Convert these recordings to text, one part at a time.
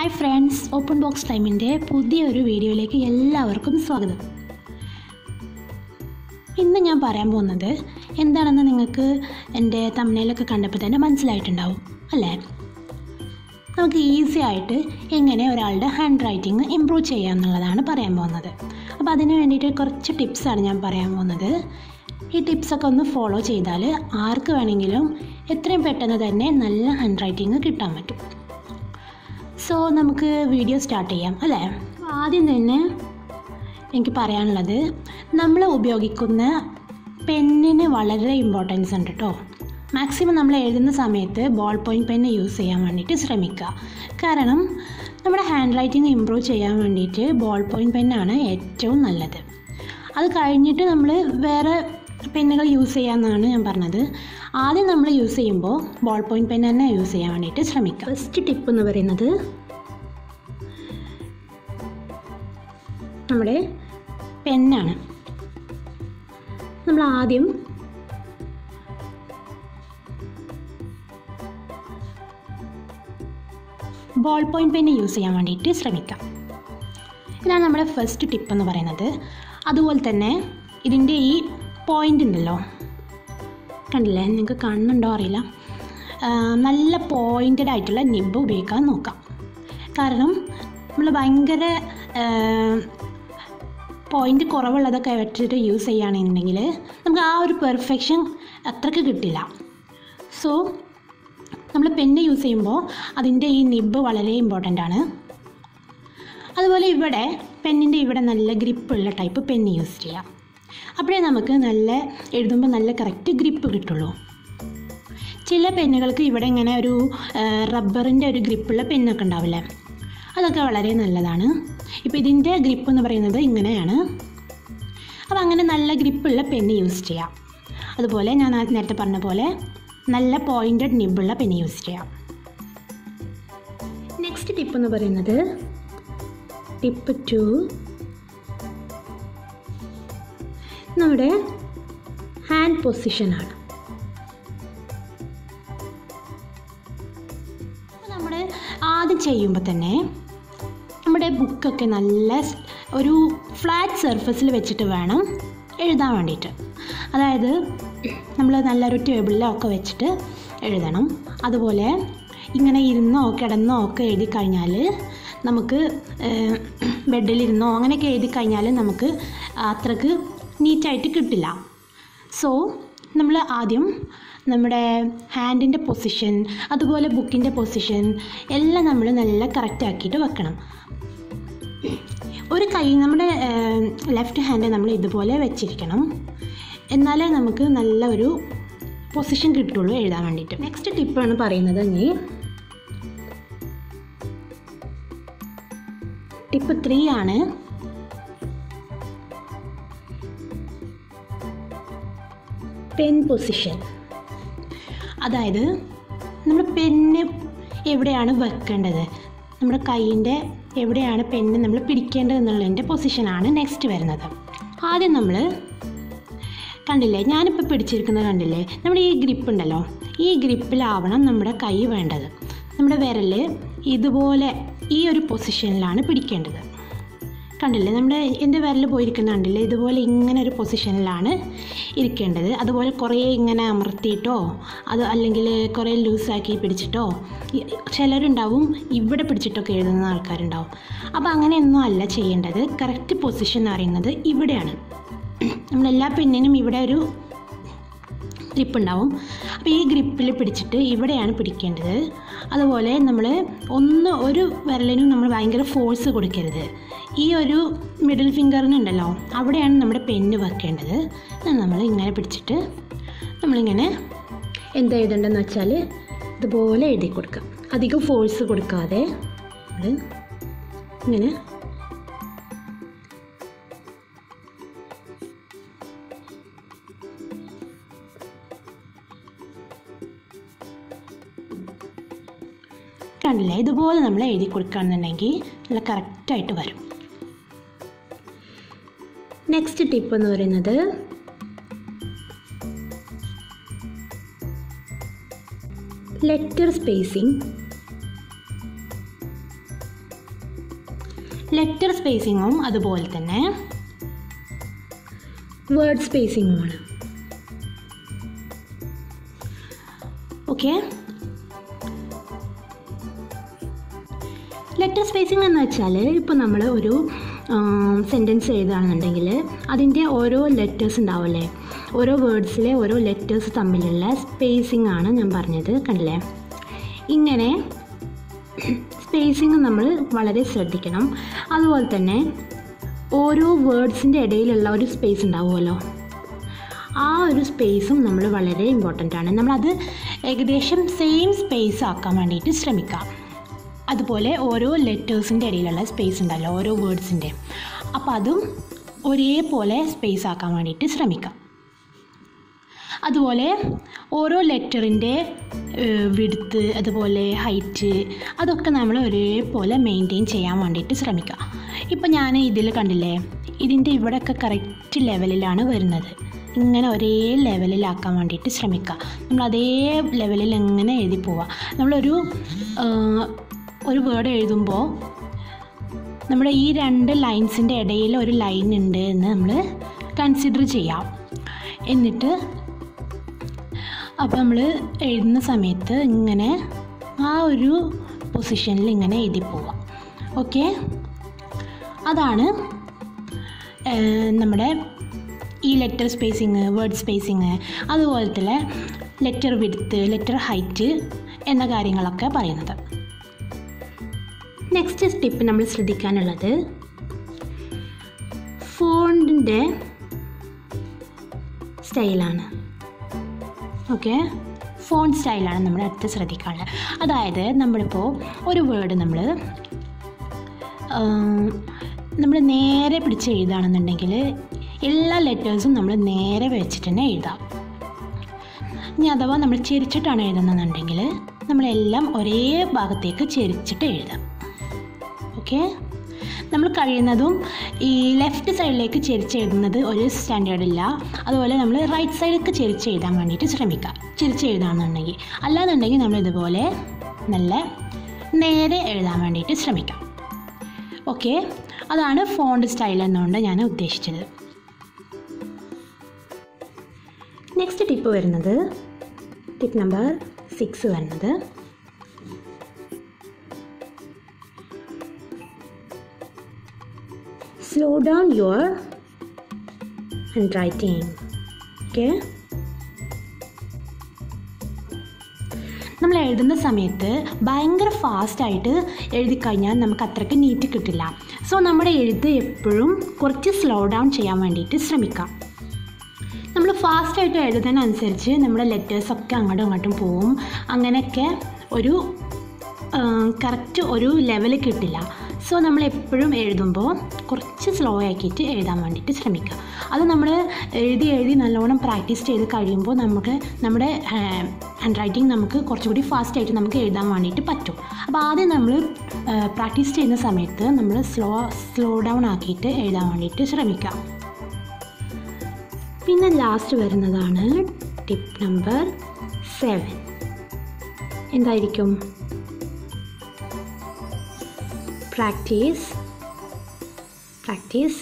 hi friends open box ടൈമിൻ്റെ പുതിയൊരു വീഡിയോയിലേക്ക് എല്ലാവർക്കും സ്വാഗതം ഇന്ന് ഞാൻ പറയാൻ പോകുന്നത് എന്താണെന്ന് നിങ്ങൾക്ക് എൻ്റെ തമ്മനയിലൊക്കെ കണ്ടപ്പോൾ തന്നെ മനസ്സിലായിട്ടുണ്ടാവും അല്ലേ നമുക്ക് ഈസി ആയിട്ട് എങ്ങനെ ഒരാളുടെ ഹാൻഡ് റൈറ്റിംഗ് ഇമ്പ്രൂവ് ചെയ്യാം എന്നുള്ളതാണ് പറയാൻ പോകുന്നത് അപ്പോൾ അതിന് വേണ്ടിയിട്ട് കുറച്ച് ടിപ്സാണ് ഞാൻ പറയാൻ പോകുന്നത് ഈ ടിപ്സൊക്കെ ഒന്ന് ഫോളോ ചെയ്താൽ ആർക്ക് വേണമെങ്കിലും എത്രയും പെട്ടെന്ന് തന്നെ നല്ല ഹാൻഡ് റൈറ്റിംഗ് കിട്ടാൻ പറ്റും സോ നമുക്ക് വീഡിയോ സ്റ്റാർട്ട് ചെയ്യാം അല്ലേ ആദ്യം തന്നെ എനിക്ക് പറയാനുള്ളത് നമ്മൾ ഉപയോഗിക്കുന്ന പെന്നിന് വളരെ ഇമ്പോർട്ടൻസ് ഉണ്ട് കേട്ടോ മാക്സിമം നമ്മൾ എഴുതുന്ന സമയത്ത് ബോൾ പോയിൻറ്റ് പെന്ന് യൂസ് ചെയ്യാൻ വേണ്ടിയിട്ട് ശ്രമിക്കുക കാരണം നമ്മുടെ ഹാൻഡ് റൈറ്റിംഗ് ഇമ്പ്രൂവ് ചെയ്യാൻ വേണ്ടിയിട്ട് ബോൾ പോയിൻറ്റ് പെന്നാണ് ഏറ്റവും നല്ലത് അത് കഴിഞ്ഞിട്ട് നമ്മൾ വേറെ പെന്നുകൾ യൂസ് ചെയ്യാമെന്നാണ് ഞാൻ പറഞ്ഞത് ആദ്യം നമ്മൾ യൂസ് ചെയ്യുമ്പോൾ ബോൾ പോയിൻറ്റ് പെൻ തന്നെ യൂസ് ചെയ്യാൻ വേണ്ടിയിട്ട് ശ്രമിക്കുക ഫസ്റ്റ് ടിപ്പ് എന്ന് പറയുന്നത് നമ്മുടെ പെന്നാണ് നമ്മൾ ആദ്യം ബോൾ പോയിൻറ്റ് പെന്ന് യൂസ് ചെയ്യാൻ വേണ്ടിയിട്ട് ശ്രമിക്കാം ഇതാണ് നമ്മുടെ ഫസ്റ്റ് ടിപ്പ് എന്ന് പറയുന്നത് അതുപോലെ തന്നെ ഇതിൻ്റെ ഈ പോയിൻ്റ് ഉണ്ടല്ലോ കണ്ടില്ലേ നിങ്ങൾക്ക് കാണുന്നുണ്ടോ അറിയില്ല ആ, നല്ല പോയിൻറ്റഡ് ആയിട്ടുള്ള നിബ് ഉപയോഗിക്കാൻ നോക്കാം കാരണം നമ്മൾ ഭയങ്കര പോയിൻ്റ് കുറവുള്ളതൊക്കെ വെച്ചിട്ട് യൂസ് ചെയ്യുകയാണെന്നുണ്ടെങ്കിൽ നമുക്ക് ആ ഒരു പെർഫെക്ഷൻ അത്രയ്ക്ക് കിട്ടില്ല സോ നമ്മൾ പെന്ന് യൂസ് ചെയ്യുമ്പോൾ അതിൻ്റെ ഈ നിബ് വളരെ ഇമ്പോർട്ടൻ്റ് ആണ് അതുപോലെ ഇവിടെ പെന്നിൻ്റെ ഇവിടെ നല്ല ഗ്രിപ്പുള്ള ടൈപ്പ് പെന്ന് യൂസ് ചെയ്യാം അപ്പോഴേ നമുക്ക് നല്ല എഴുതുമ്പോൾ നല്ല കറക്റ്റ് ഗ്രിപ്പ് കിട്ടുള്ളൂ ചില പെന്നുകൾക്ക് ഇവിടെ ഇങ്ങനെ ഒരു റബ്ബറിൻ്റെ ഒരു ഗ്രിപ്പുള്ള പെന്നൊക്കെ ഉണ്ടാവില്ലേ അതൊക്കെ വളരെ നല്ലതാണ് ഇപ്പോൾ ഇതിൻ്റെ ഗ്രിപ്പ് എന്ന് പറയുന്നത് ഇങ്ങനെയാണ് അപ്പോൾ അങ്ങനെ നല്ല ഗ്രിപ്പുള്ള പെന്ന് യൂസ് ചെയ്യാം അതുപോലെ ഞാൻ ആ നേരത്തെ പറഞ്ഞ പോലെ നല്ല പോയിൻറ്റഡ് നിബുള്ള പെന്ന് യൂസ് ചെയ്യാം നെക്സ്റ്റ് ടിപ്പ് എന്ന് പറയുന്നത് ടിപ്പ് ടു നമ്മുടെ ഹാൻഡ് പൊസിഷനാണ് നമ്മൾ ആദ്യം ചെയ്യുമ്പോൾ തന്നെ നമ്മുടെ ബുക്കൊക്കെ നല്ല സ്- ഒരു ഫ്ലാറ്റ് സർഫസിൽ വെച്ചിട്ട് വേണം എഴുതാൻ വേണ്ടിയിട്ട് അതായത് നമ്മൾ നല്ലൊരു ടേബിളിലോ ഒക്കെ വെച്ചിട്ട് എഴുതണം അതുപോലെ ഇങ്ങനെ ഇരുന്നോ കിടന്നോ ഒക്കെ എഴുതി കഴിഞ്ഞാൽ നമുക്ക് ബെഡിലിരുന്നോ അങ്ങനെയൊക്കെ എഴുതി കഴിഞ്ഞാൽ നമുക്ക് അത്രക്ക് നീറ്റായിട്ട് കിട്ടില്ല സോ നമ്മൾ ആദ്യം നമ്മുടെ ഹാൻഡിൻ്റെ പൊസിഷൻ അതുപോലെ ബുക്കിൻ്റെ പൊസിഷൻ എല്ലാം നമ്മൾ നല്ല കറക്റ്റ് ആക്കിയിട്ട് വെക്കണം ഒരു കൈ നമ്മുടെ ലെഫ്റ്റ് ഹാൻഡ് നമ്മൾ ഇതുപോലെ വെച്ചിരിക്കണം എന്നാലേ നമുക്ക് നല്ല ഒരു പൊസിഷൻ കിട്ടുള്ളൂ എഴുതാൻ വേണ്ടിയിട്ട് നെക്സ്റ്റ് ടിപ്പാണ് പറയുന്നത് ഇനി ടിപ്പ് ത്രീ ആണ് പെൻ പൊസിഷൻ അതായത് നമ്മൾ പെന്ന് എവിടെയാണ് വെക്കേണ്ടത് നമ്മുടെ കൈയിൻ്റെ എവിടെയാണ് പെന്ന് നമ്മൾ പിടിക്കേണ്ടത് എന്നുള്ളതിൻ്റെ പൊസിഷനാണ് നെക്സ്റ്റ് വരുന്നത് ആദ്യം നമ്മൾ കണ്ടില്ലേ ഞാനിപ്പോൾ പിടിച്ചിരിക്കുന്നത് കണ്ടില്ലേ നമ്മുടെ ഈ ഗ്രിപ്പ് ഉണ്ടല്ലോ ഈ ഗ്രിപ്പിലാവണം നമ്മുടെ കൈ വേണ്ടത് നമ്മുടെ വിരൽ ഇതുപോലെ ഈ ഒരു പൊസിഷനിലാണ് പിടിക്കേണ്ടത് കണ്ടില്ലേ നമ്മുടെ എൻ്റെ വിരൽ പോയിരിക്കുന്ന കണ്ടില്ലേ ഇതുപോലെ ഇങ്ങനെ ഒരു പൊസിഷനിലാണ് ഇരിക്കേണ്ടത് അതുപോലെ കുറേ ഇങ്ങനെ അമർത്തിയിട്ടോ അത് അല്ലെങ്കിൽ കുറേ ലൂസാക്കി പിടിച്ചിട്ടോ ഈ- ചിലരുണ്ടാവും ഇവിടെ പിടിച്ചിട്ടൊക്കെ എഴുതുന്ന ആൾക്കാരുണ്ടാവും അപ്പോൾ അങ്ങനെയൊന്നും അല്ല ചെയ്യേണ്ടത് കറക്റ്റ് പൊസിഷൻ എന്ന് പറയുന്നത് ഇവിടെയാണ് നമ്മളെല്ലാ പെണ്ണിനും ഇവിടെ ഒരു ഗ്രിപ്പ് ഉണ്ടാവും അപ്പോൾ ഈ ഗ്രിപ്പിൽ പിടിച്ചിട്ട് ഇവിടെയാണ് പിടിക്കേണ്ടത് അതുപോലെ നമ്മൾ ഒന്ന് ഒരു വിരലിനും നമ്മൾ ഭയങ്കര ഫോഴ്സ് കൊടുക്കരുത് ഈ ഒരു മിഡിൽ ഫിംഗറിനുണ്ടല്ലോ അവിടെയാണ് നമ്മുടെ പെന്ന് വെക്കേണ്ടത് അത് നമ്മൾ ഇങ്ങനെ പിടിച്ചിട്ട് നമ്മളിങ്ങനെ എന്താ എഴുതേണ്ടതെന്ന് വെച്ചാൽ ഇതുപോലെ എഴുതി കൊടുക്കുക അധികം ഫോഴ്സ് കൊടുക്കാതെ നമ്മൾ ഇങ്ങനെ കണ്ടില്ലേ ഇതുപോലെ നമ്മൾ എഴുതി കൊടുക്കുകയാണെന്നുണ്ടെങ്കിൽ നല്ല കറക്റ്റായിട്ട് വരും നെക്സ്റ്റ് ടിപ്പ് എന്ന് പറയുന്നത് ലെറ്റർ സ്പേസിങ് ലെറ്റർ സ്പേസിങ്ങും അതുപോലെ തന്നെ വേർഡ് സ്പേസിങ്ങുമാണ് ഓക്കെ ലെറ്റർ സ്പേസിംഗ് എന്ന് വെച്ചാൽ ഇപ്പോൾ നമ്മൾ ഒരു സെൻറ്റൻസ് എഴുതുകയാണെന്നുണ്ടെങ്കിൽ അതിൻ്റെ ഓരോ ലെറ്റേഴ്സ് ഉണ്ടാവില്ലേ ഓരോ വേർഡ്സിലെ ഓരോ ലെറ്റേഴ്സ് തമ്മിലുള്ള സ്പേസിംഗ് ആണ് ഞാൻ പറഞ്ഞത് കണ്ടില്ലേ ഇങ്ങനെ സ്പേസിങ് നമ്മൾ വളരെ ശ്രദ്ധിക്കണം അതുപോലെ തന്നെ ഓരോ വേർഡ്സിൻ്റെ ഇടയിലുള്ള ഒരു സ്പേസ് ഉണ്ടാവുമല്ലോ ആ ഒരു സ്പേസും നമ്മൾ വളരെ ഇമ്പോർട്ടൻ്റ് ആണ് നമ്മളത് ഏകദേശം സെയിം സ്പേസ് ആക്കാൻ വേണ്ടിയിട്ട് ശ്രമിക്കാം അതുപോലെ ഓരോ ലെറ്റേഴ്സിൻ്റെ ഇടയിലുള്ള സ്പേസ് ഉണ്ടല്ലോ ഓരോ വേർഡ്സിൻ്റെ അപ്പോൾ അതും ഒരേപോലെ സ്പേസ് ആക്കാൻ വേണ്ടിയിട്ട് ശ്രമിക്കാം അതുപോലെ ഓരോ ലെറ്ററിൻ്റെ വിടുത്ത് അതുപോലെ ഹൈറ്റ് അതൊക്കെ നമ്മൾ ഒരേപോലെ മെയിൻറ്റെയിൻ ചെയ്യാൻ വേണ്ടിയിട്ട് ശ്രമിക്കുക ഇപ്പം ഞാൻ ഇതിൽ കണ്ടില്ലേ ഇതിൻ്റെ ഇവിടെയൊക്കെ കറക്റ്റ് ലെവലിലാണ് വരുന്നത് ഇങ്ങനെ ഒരേ ലെവലിലാക്കാൻ വേണ്ടിയിട്ട് ശ്രമിക്കുക നമ്മൾ അതേ ലെവലിൽ എങ്ങനെ എഴുതി പോവുക നമ്മളൊരു ഒരു വേർഡ് എഴുതുമ്പോൾ നമ്മുടെ ഈ രണ്ട് ലൈൻസിൻ്റെ ഇടയിൽ ഒരു ലൈൻ ഉണ്ട് എന്ന് നമ്മൾ കൺസിഡർ ചെയ്യാം എന്നിട്ട് അപ്പോൾ നമ്മൾ എഴുതുന്ന സമയത്ത് ഇങ്ങനെ ആ ഒരു പൊസിഷനിൽ ഇങ്ങനെ എഴുതി പോവാം ഓക്കെ അതാണ് നമ്മുടെ ഈ ലെറ്റർ സ്പേസിങ് വേർഡ് സ്പേസിങ് അതുപോലത്തെ ലെറ്റർ വിടുത്ത് ലെറ്റർ ഹൈറ്റ് എന്ന കാര്യങ്ങളൊക്കെ പറയുന്നത് നെക്സ്റ്റ് സ്റ്റെപ്പ് നമ്മൾ ശ്രദ്ധിക്കാനുള്ളത് ഫോണിൻ്റെ സ്റ്റൈലാണ് ഓക്കെ ഫോൺ സ്റ്റൈലാണ് നമ്മൾ അടുത്ത് ശ്രദ്ധിക്കാനുള്ളത് അതായത് നമ്മളിപ്പോൾ ഒരു വേർഡ് നമ്മൾ നമ്മൾ നേരെ പിടിച്ച് എഴുതുകയാണെന്നുണ്ടെങ്കിൽ എല്ലാ ലെറ്റേഴ്സും നമ്മൾ നേരെ വെച്ചിട്ട് തന്നെ എഴുതാം ഇനി അഥവാ നമ്മൾ ചെരിച്ചിട്ടാണ് എഴുതുന്നതെന്നുണ്ടെങ്കിൽ നമ്മളെല്ലാം ഒരേ ഭാഗത്തേക്ക് ചെരിച്ചിട്ട് എഴുതാം ഓക്കെ നമ്മൾ കഴിയുന്നതും ഈ ലെഫ്റ്റ് സൈഡിലേക്ക് ചെരിച്ച് എഴുതുന്നത് ഒരു സ്റ്റാൻഡേർഡ് ഇല്ല അതുപോലെ നമ്മൾ റൈറ്റ് സൈഡിലേക്ക് ചെരിച്ച് എഴുതാൻ വേണ്ടിയിട്ട് ശ്രമിക്കുക ചെരിച്ച് എഴുതാമെന്നുണ്ടെങ്കിൽ അല്ലാന്നുണ്ടെങ്കിൽ നമ്മൾ ഇതുപോലെ നല്ല നേരെ എഴുതാൻ വേണ്ടിയിട്ട് ശ്രമിക്കാം ഓക്കെ അതാണ് ഫോണ്ട് സ്റ്റൈൽ എന്നുകൊണ്ട് ഞാൻ ഉദ്ദേശിച്ചത് നെക്സ്റ്റ് ടിപ്പ് വരുന്നത് ടിപ്പ് നമ്പർ സിക്സ് വരുന്നത് slow down your handwriting okay നമ്മൾ എഴുതുന്ന സമയത്ത് ഭയങ്കര ഫാസ്റ്റായിട്ട് എഴുതി കഴിഞ്ഞാൽ നമുക്ക് അത്രയ്ക്ക് നീറ്റ് കിട്ടില്ല സോ നമ്മുടെ എഴുത്ത് എപ്പോഴും കുറച്ച് സ്ലോ ഡൗൺ ചെയ്യാൻ വേണ്ടിയിട്ട് ശ്രമിക്കാം നമ്മൾ ഫാസ്റ്റായിട്ട് എഴുതുന്നതിനനുസരിച്ച് നമ്മുടെ ലെറ്റേഴ്സൊക്കെ അങ്ങോട്ടും ഇങ്ങോട്ടും പോവും അങ്ങനെയൊക്കെ ഒരു കറക്റ്റ് ഒരു ലെവൽ കിട്ടില്ല സോ നമ്മൾ എപ്പോഴും എഴുതുമ്പോൾ കുറച്ച് സ്ലോ ആക്കിയിട്ട് എഴുതാൻ വേണ്ടിയിട്ട് ശ്രമിക്കുക അത് നമ്മൾ എഴുതി എഴുതി നല്ലോണം പ്രാക്ടീസ് ചെയ്ത് കഴിയുമ്പോൾ നമുക്ക് നമ്മുടെ ഹാൻഡ് റൈറ്റിംഗ് നമുക്ക് കുറച്ചുകൂടി ഫാസ്റ്റായിട്ട് നമുക്ക് എഴുതാൻ വേണ്ടിയിട്ട് പറ്റും അപ്പോൾ ആദ്യം നമ്മൾ പ്രാക്ടീസ് ചെയ്യുന്ന സമയത്ത് നമ്മൾ സ്ലോ സ്ലോ ഡൗൺ ആക്കിയിട്ട് എഴുതാൻ വേണ്ടിയിട്ട് ശ്രമിക്കാം പിന്നെ ലാസ്റ്റ് വരുന്നതാണ് ടിപ്പ് നമ്പർ സെവൻ എന്തായിരിക്കും പ്രാക്ടീസ് പ്രാക്ടീസ്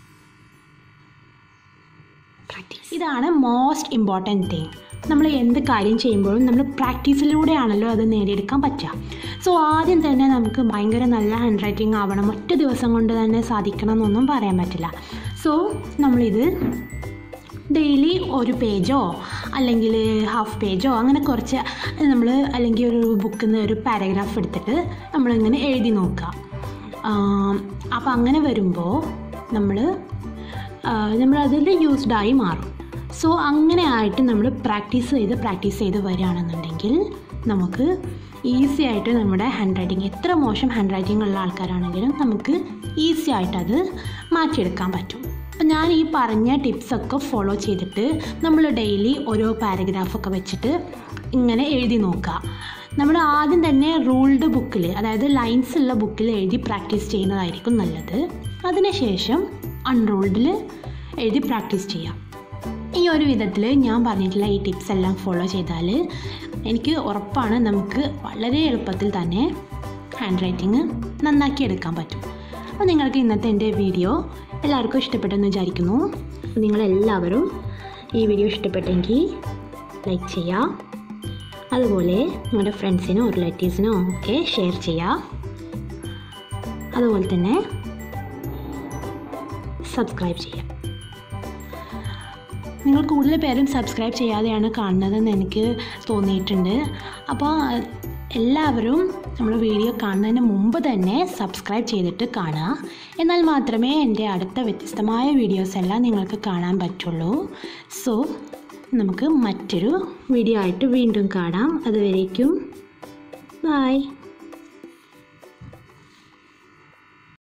പ്രാക്ടീസ് ഇതാണ് മോസ്റ്റ് ഇമ്പോർട്ടൻറ്റ് തിങ് നമ്മൾ എന്ത് കാര്യം ചെയ്യുമ്പോഴും നമ്മൾ പ്രാക്ടീസിലൂടെയാണല്ലോ അത് നേടിയെടുക്കാൻ പറ്റുക സോ ആദ്യം തന്നെ നമുക്ക് ഭയങ്കര നല്ല ഹാൻഡ് റൈറ്റിംഗ് ആവണം ഒറ്റ ദിവസം കൊണ്ട് തന്നെ സാധിക്കണം എന്നൊന്നും പറയാൻ പറ്റില്ല സോ നമ്മളിത് ഡെയിലി ഒരു പേജോ അല്ലെങ്കിൽ ഹാഫ് പേജോ അങ്ങനെ കുറച്ച് നമ്മൾ അല്ലെങ്കിൽ ഒരു ബുക്കിൽ നിന്ന് ഒരു പാരഗ്രാഫ് എടുത്തിട്ട് നമ്മളിങ്ങനെ എഴുതി നോക്കുക അപ്പോൾ അങ്ങനെ വരുമ്പോൾ നമ്മൾ നമ്മളതിൽ യൂസ്ഡായി മാറും സോ അങ്ങനെ ആയിട്ട് നമ്മൾ പ്രാക്ടീസ് ചെയ്ത് പ്രാക്ടീസ് ചെയ്ത് വരികയാണെന്നുണ്ടെങ്കിൽ നമുക്ക് ഈസി ആയിട്ട് നമ്മുടെ ഹാൻഡ് റൈറ്റിംഗ് എത്ര മോശം ഹാൻഡ് റൈറ്റിംഗ് ഉള്ള ആൾക്കാരാണെങ്കിലും നമുക്ക് ഈസി ആയിട്ട് അത് മാറ്റിയെടുക്കാൻ പറ്റും അപ്പം ഞാൻ ഈ പറഞ്ഞ ടിപ്സൊക്കെ ഫോളോ ചെയ്തിട്ട് നമ്മൾ ഡെയിലി ഓരോ പാരഗ്രാഫൊക്കെ വെച്ചിട്ട് ഇങ്ങനെ എഴുതി നോക്കുക നമ്മൾ ആദ്യം തന്നെ റൂൾഡ് ബുക്കിൽ അതായത് ലൈൻസ് ഉള്ള ബുക്കിൽ എഴുതി പ്രാക്ടീസ് ചെയ്യുന്നതായിരിക്കും നല്ലത് അതിനുശേഷം അൺറൂൾഡിൽ എഴുതി പ്രാക്ടീസ് ചെയ്യാം ഈ ഒരു വിധത്തിൽ ഞാൻ പറഞ്ഞിട്ടുള്ള ഈ ടിപ്സ് എല്ലാം ഫോളോ ചെയ്താൽ എനിക്ക് ഉറപ്പാണ് നമുക്ക് വളരെ എളുപ്പത്തിൽ തന്നെ ഹാൻഡ് റൈറ്റിംഗ് നന്നാക്കി എടുക്കാൻ പറ്റും അപ്പോൾ നിങ്ങൾക്ക് ഇന്നത്തെ എൻ്റെ വീഡിയോ എല്ലാവർക്കും ഇഷ്ടപ്പെട്ടെന്ന് വിചാരിക്കുന്നു അപ്പോൾ നിങ്ങളെല്ലാവരും ഈ വീഡിയോ ഇഷ്ടപ്പെട്ടെങ്കിൽ ലൈക്ക് ചെയ്യുക അതുപോലെ നിങ്ങളുടെ ഫ്രണ്ട്സിനോ റിലേറ്റീവ്സിനോ ഒക്കെ ഷെയർ ചെയ്യുക അതുപോലെ തന്നെ സബ്സ്ക്രൈബ് ചെയ്യുക നിങ്ങൾ കൂടുതൽ പേരും സബ്സ്ക്രൈബ് ചെയ്യാതെയാണ് കാണുന്നതെന്ന് എനിക്ക് തോന്നിയിട്ടുണ്ട് അപ്പോൾ എല്ലാവരും നമ്മൾ വീഡിയോ കാണുന്നതിന് മുമ്പ് തന്നെ സബ്സ്ക്രൈബ് ചെയ്തിട്ട് കാണുക എന്നാൽ മാത്രമേ എൻ്റെ അടുത്ത വ്യത്യസ്തമായ വീഡിയോസ് എല്ലാം നിങ്ങൾക്ക് കാണാൻ പറ്റുള്ളൂ സോ നമുക്ക് മറ്റൊരു വീഡിയോ ആയിട്ട് വീണ്ടും കാണാം അതുവരേക്കും ബായ്